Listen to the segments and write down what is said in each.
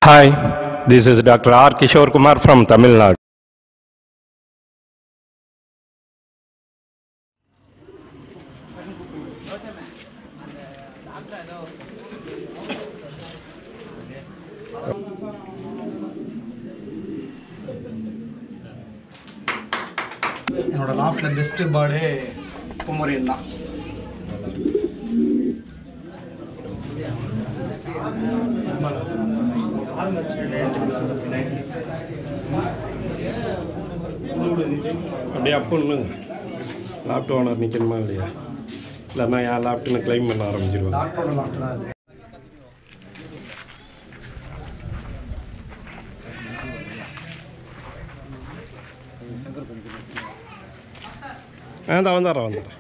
Hi, this is Dr. R. Kishore Kumar from Tamil Nadu. என்னோட லாஃப்டில் best birthday குமரியன் தான் அப்படியே அப்போ இல்லைங்க லேப்டாப் ஓனர் நிற்கணுமா இல்லையா இல்லைன்னா என் லேப்டாப்னு க்ளைம் பண்ண ஆரம்பிச்சிருவாங்க டாக்டரோட லாஃப்ட் தான் அது வேண்டாம் வந்துடுறேன் வந்துடுறேன்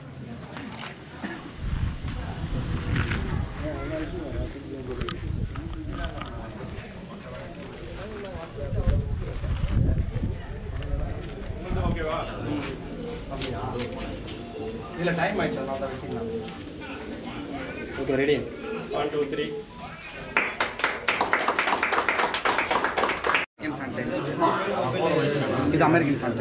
இல்லை டைம் ஆயிடுச்சு அதனால தான் வெட்டிக்கலாம் okay ready one two three இது அமெரிக்கன் ஃபேன்டை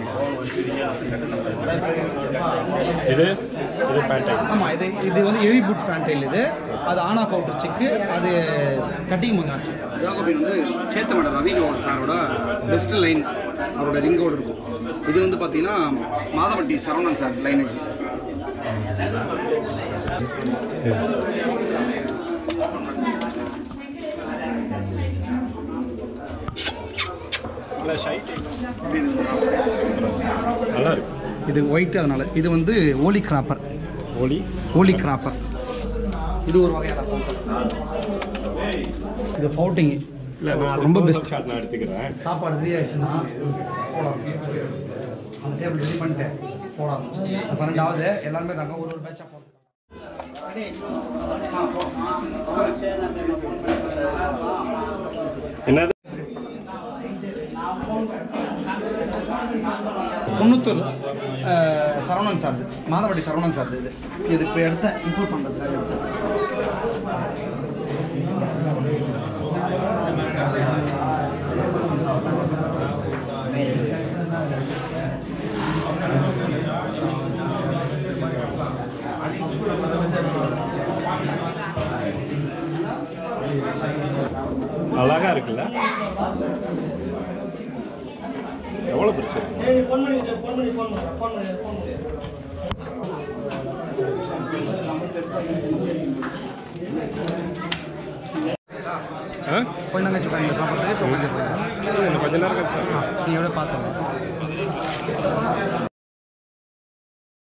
இது இது பேட்டை ஆமாம் இது இது வந்து ஹெவி புட் ஃபேன்டைல் இது அது ஆன் ஆஃப் அவுட் சிக்கு அது கட்டிங் கொஞ்சம் ஆச்சு ஜாகோபின் வந்து சேத்தமட ரவிகோ சாரோட பெஸ்ட் லைன் அவரோட ரிங்கோடு இருக்கும் இது வந்து பார்த்தீங்கன்னா மாதவட்டி சரவணன் சார் லைனேஜ் இல்லை ஷைட் நல்லா இருக்கு இது ஒயிட் அதனால இது வந்து ஓலி கிராப்பர் ஒளி ஓலி கிராப்பர் இது ஒரு வகையான ஃபவுண்டர் இது ஃபவுட்டிங் இல்லை நான் ரொம்ப ரொம்ப best. பெஸ்ட் ஷாட் நான் எடுத்துக்கிறேன் சாப்பாடு ரெடி ஆயிடுச்சுன்னா போட ஆரம்பிச்சு. அந்த டேபிள் ரெடி பண்ணிட்டேன் போட ஆரம்பிச்சு பன்னெண்டாவது எல்லாருமே நாங்கள் ஒரு ஒரு பேட்சாக போடுறோம் என்னது குன்னத்தூர் அஹ், சரவணன் சார் இது மாதவட்டி சரவணன் சார் இது இது இப்போ எடுத்த இம்ப்ரூவ் பண்ணுறதுக்காக எடுத்தேன் அழகா இருக்குல்ல எவ்வளோ பெருசு இருக்கு ஆ கொஞ்ச நேரம் வச்சுருக்காங்க சாப்பிட்றதுக்கு இப்போ உட்காந்துருக்காங்க இன்னும் கொஞ்ச நேரம் கழிச்சு நீ எவ்வளோ பார்த்துருங்க